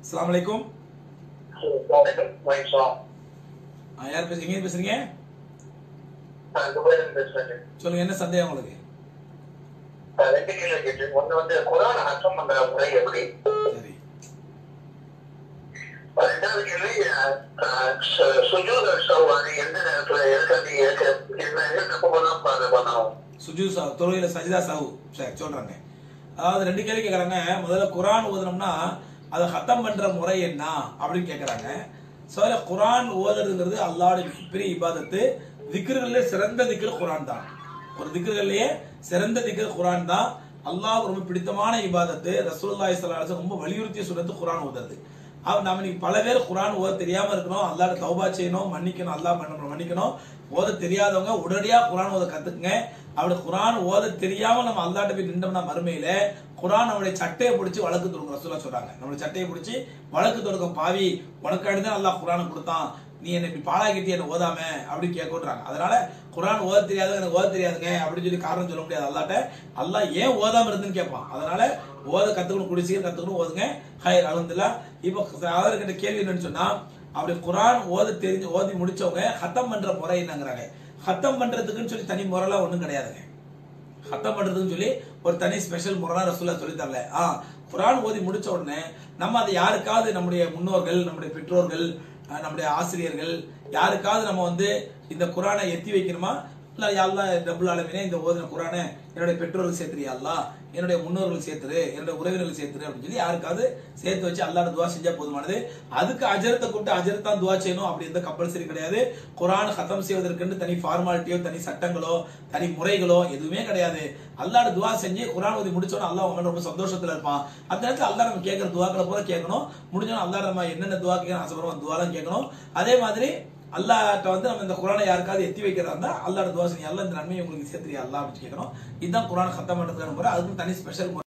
அஸ்ஸலாமு அலைக்கும் வணக்கம் வணக்கம் ஆ, யார் பேசுறீங்க எங்க பேசுறீங்க நான் துபாயிலிருந்து பேசுறேன் சொல்லுங்க என்ன சந்தேகம் உங்களுக்கு நான் ரெண்டு கேள்வி கேட்டேன் ஒண்ணு வந்து குரான் அர்த்தம் பண்ற முறை எப்படி சரி ரெண்டாவது கேள்வி அஹ், சு- சுஜூத் சௌவாது எந்த நேரத்துல இருக்கிறது இருக்கு என்ன என்ன தப்பு பண்ணாம அதை பண்ணணும் சுஜு சாவு தொழுகையில சஜிதா சாவு சரி சொல்றாங்க அதாவது ரெண்டு கேள்வி கேட்கறாங்க முதல்ல குரான் ஓதுனோம்னா அதை ஹத்தம் பண்ற முறை என்ன அப்படின்னு கேட்கறாங்க சொல்ல குரான் ஓதுறதுங்கிறது அல்லாஹ்வுடைய மிகப்பெரிய இபாதத்து திக்ருகளிலே சிறந்த திக்ரு குரான் தான் ஒரு திக்ருகளிலேயே சிறந்த திக்ரு குரான் தான் அல்லாஹ் ரொம்ப பிடித்தமான இபாதத்து ரசூலுல்லாஹி ஸல்லல்லாஹு அலைஹி வஸல்லம் ரொம்ப வலியுறுத்தி சொல்றது குரான் ஓதுறது அவன் நம்ம இன்னைக்கு பல பேர் குரான் ஓத தெரியாம இருக்கணும் அல்லாஹ் தௌபா செய்யணும் மன்னிக்கணும் அல்லாஹ் பண்ண மன்னிக்கணும் ஓத தெரியாதவங்க உடனடியா குரான் ஓத கத்துக்குங்க அப்படி குரான் ஓத தெரியாம நம்ம அல்லாட்ட போய் நின்றோம்னா மறுமையில குரான் நம்மளுடைய சட்டையை பிடிச்சி வழக்கு தொடுக்கும் ரசூலா சொல்றாங்க நம்மளுடைய சட்டையை பிடிச்சி வழக்கு தொடுக்கும் பாவி உனக்காண்டி தான் அல்லாஹ் குரானை கொடுத்தான் நீ என்னை இப்படி பாழாக்கிட்டு என்ன ஓதாம அப்படின்னு கேட்கறாங்க அதனால குரான் ஓத தெரியாது எனக்கு ஓத தெரியாதுங்க அப்படின்னு சொல்லி காரணம் சொல்ல முடியாது அல்லாட்ட அல்லாஹ் ஏன் ஓதாம இருந்துன்னு கேட்பான் அதனால ஓத கத்துக்கணும் குடி சீக்கிரம் கத்துக்கணும் ஓதுங்க ஹயர் அலமதுல்லா இப்போ அவர்கிட்ட கேள்வி என்னன்னு சொன்னா அப்படி குரான் ஓத தெரிஞ்சு ஓதி முடிச்சவங்க ஹத்தம் பண்ற முறை என்னங்கிறாங்க ஹத்தம் பண்றதுக்குன்னு சொல்லி தனி முறைலாம் ஒண்ணும் கிடையாதுங்க ஹத்தம் பண்றதுன்னு சொல்லி ஒரு தனி ஸ்பெஷல் முறைலாம் ரசூலா சொல்லி தரல ஆ குரான் ஓதி முடிச்ச உடனே நம்ம அதை யாருக்காவது நம்முடைய முன்னோர்கள் நம்முடைய பெற்றோர்கள் அஹ், நம்முடைய ஆசிரியர்கள் யாருக்காவது நம்ம வந்து இந்த குரானை எத்தி வைக்கணுமா இல்ல யாழ்லா டபுள் ஆலமினே இந்த ஓதின குரானை என்னுடைய பெற்றோர்கள் சேர்த்துறியா அல்லா என்னுடைய முன்னோர்கள் சேர்த்துரு என்னுடைய உறவினர்கள் சேர்த்துரு அப்படின்னு சொல்லி யாருக்காவது சேர்த்து வச்சு அல்லாட துவா செஞ்சா போதுமானது அதுக்கு அஜரத்தை கூப்பிட்டு அஜரத்தான் துவா செய்யணும் அப்படி எந்த கம்பல்சரி கிடையாது குரான் ஹத்தம் செய்வதற்குன்னு தனி ஃபார்மாலிட்டியோ தனி சட்டங்களோ தனி முறைகளோ எதுவுமே கிடையாது அல்லாட துவா செஞ்சு குரான் ஓதி முடிச்சோன்னு அல்லாஹ் உங்க ரொம்ப சந்தோஷத்துல இருப்பான் அந்த நேரத்துல அல்லாஹ் நம்ம கேட்கிற துவாக்களை பூரா கேட்கணும் முடிஞ்சோன்னு அல்லாஹ் நம்ம என்னென்ன துவா கேட்கணும் ஆசைப்படுறோம் துவாலாம் கேட்கணும் அதே மாதிரி அல்லாஹ்ட்ட வந்து நம்ம இந்த குரானை யாருக்காவது எத்தி வைக்கிறதா இருந்தா அல்லாஹ் துவா செஞ்சு அல்லாஹ் இந்த நன்மையை உங்களுக்கு சேர்த்துறியா அல்லாஹ் அப்படின்னு கேட்கணும் இதுதான் குரான் ஹத்தம் பண்றதுக்கான முறை அதுக்கு தனி ஸ்பெஷல்